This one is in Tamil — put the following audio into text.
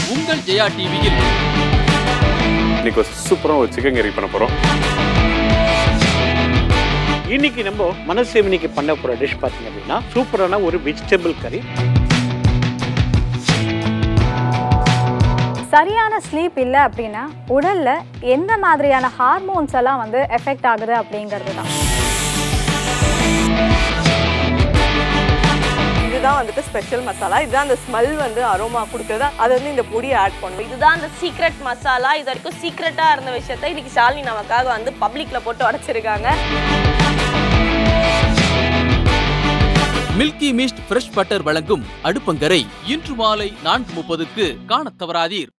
உங்கள் ஜெயா டிவியில் இன்னைக்கு ஒரு சூப்பராக ஒரு சிக்கன் கறி பண்ண போகிறோம் இன்னைக்கு நம்ம மனசேவனிக்கு பண்ண போற டிஷ் பார்த்தீங்க அப்படின்னா சூப்பரான ஒரு வெஜிடபிள் கறி சரியான ஸ்லீப் இல்லை அப்படின்னா உடல்ல எந்த மாதிரியான ஹார்மோன்ஸ் எல்லாம் வந்து எஃபெக்ட் ஆகுது அப்படிங்கிறது தான் இதுதான் வந்துட்டு ஸ்பெஷல் மசாலா இதுதான் அந்த ஸ்மெல் வந்து அரோமா கொடுக்குறது அதை வந்து இந்த பொடியை ஆட் பண்ணும் இதுதான் அந்த சீக்ரெட் மசாலா இது வரைக்கும் சீக்ரெட்டா இருந்த விஷயத்த இன்னைக்கு ஷாலினி நமக்காக வந்து பப்ளிக்ல போட்டு உடைச்சிருக்காங்க மில்கி மிஸ்ட் ஃப்ரெஷ் பட்டர் வழங்கும் அடுப்பங்கரை இன்று மாலை நான்கு முப்பதுக்கு காணத் தவறாதீர்